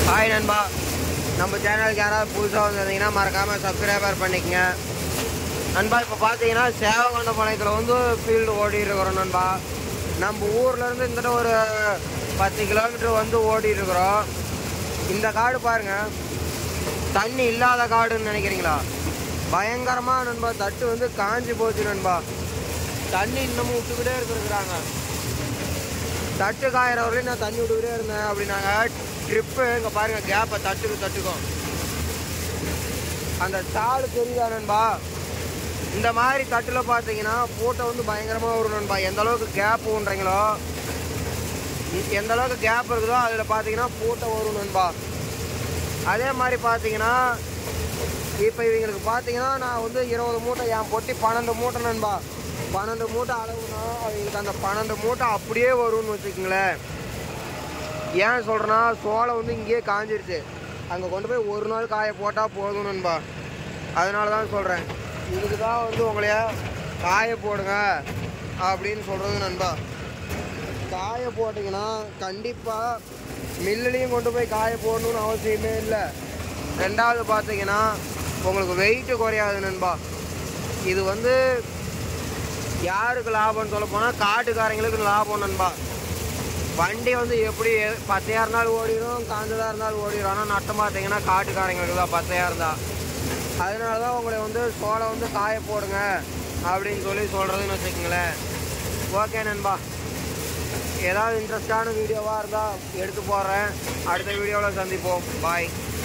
hi நண்பா நம்ம சேனலுக்கு யாராவது புதுசாக வந்திருந்தீங்கன்னா மறக்காமல் சப்ஸ்கிரைபர் பண்ணிக்கங்க நண்பா இப்போ பார்த்தீங்கன்னா சேவகொண்டபாளையத்தில் வந்து ஃபீல்டு ஓடிட்டு இருக்கிறோம் நண்பா நம்ம ஊர்லேருந்து இந்த ஒரு பத்து கிலோமீட்டர் வந்து ஓடிட்டு இருக்கிறோம் இந்த காடு பாருங்க தண்ணி இல்லாத காடுன்னு நினைக்கிறீங்களா பயங்கரமாக நண்பா தட்டு வந்து காஞ்சி போச்சு நண்பா தண்ணி இன்னமும் விட்டுக்கிட்டே இருக்கிறாங்க தட்டு காயிற வரையும் நான் தண்ணி விட்டுக்கிட்டே இருந்தேன் அப்படின்னாங்க ட்ரிப்பு இங்கே பாருங்க கேப்பை தட்டுக்கு தட்டுக்கும் அந்த தாள் தெரியுதா நண்பா இந்த மாதிரி தட்டில் பார்த்தீங்கன்னா பூட்டை வந்து பயங்கரமாக வரும் நண்பா எந்த அளவுக்கு கேப் ஊன்றீங்களோ எந்த அளவுக்கு கேப் இருக்குதோ அதில் பார்த்தீங்கன்னா பூட்டை வரும் நண்பா அதே மாதிரி பார்த்தீங்கன்னா இப்போ இவங்களுக்கு பார்த்தீங்கன்னா நான் வந்து இருபது மூட்டை என் பொட்டி பன்னெண்டு மூட்டை நண்பா பன்னெண்டு மூட்டை அளவுனா அவங்களுக்கு அந்த பன்னெண்டு மூட்டை அப்படியே வரும்னு வச்சுக்கோங்களேன் ஏன் சொல்கிறேன்னா சோளம் வந்து இங்கேயே காஞ்சிருச்சு அங்கே கொண்டு போய் ஒரு நாள் காய போட்டால் போதும் நண்பா அதனால தான் சொல்கிறேன் இதுக்கு தான் வந்து உங்களைய காய போடுங்க அப்படின்னு சொல்கிறது நண்பா காய போட்டிங்கன்னா கண்டிப்பாக மில்லுலேயும் கொண்டு போய் காய போடணும்னு அவசியமே இல்லை ரெண்டாவது பார்த்தீங்கன்னா உங்களுக்கு வெயிட்டு குறையாது நண்பா இது வந்து யாருக்கு லாபம்னு சொல்ல போனால் காட்டுக்காரங்களுக்கு லாபம் நண்பா வண்டி வந்து எப்படி பத்தையாக இருந்தாலும் ஓடிடும் காஞ்சதாக இருந்தாலும் ஓடிடும் ஆனால் நட்டம் பார்த்தீங்கன்னா காட்டுக்காரங்களுக்கு தான் பத்தையாக இருந்தா அதனால தான் உங்களை வந்து சோளம் வந்து காய போடுங்க அப்படின்னு சொல்லி சொல்கிறதுன்னு வச்சுக்கோங்களேன் ஓகே நண்பா ஏதாவது இன்ட்ரெஸ்டான வீடியோவாக இருந்தால் எடுத்து போடுறேன் அடுத்த வீடியோவில் சந்திப்போம் பாய்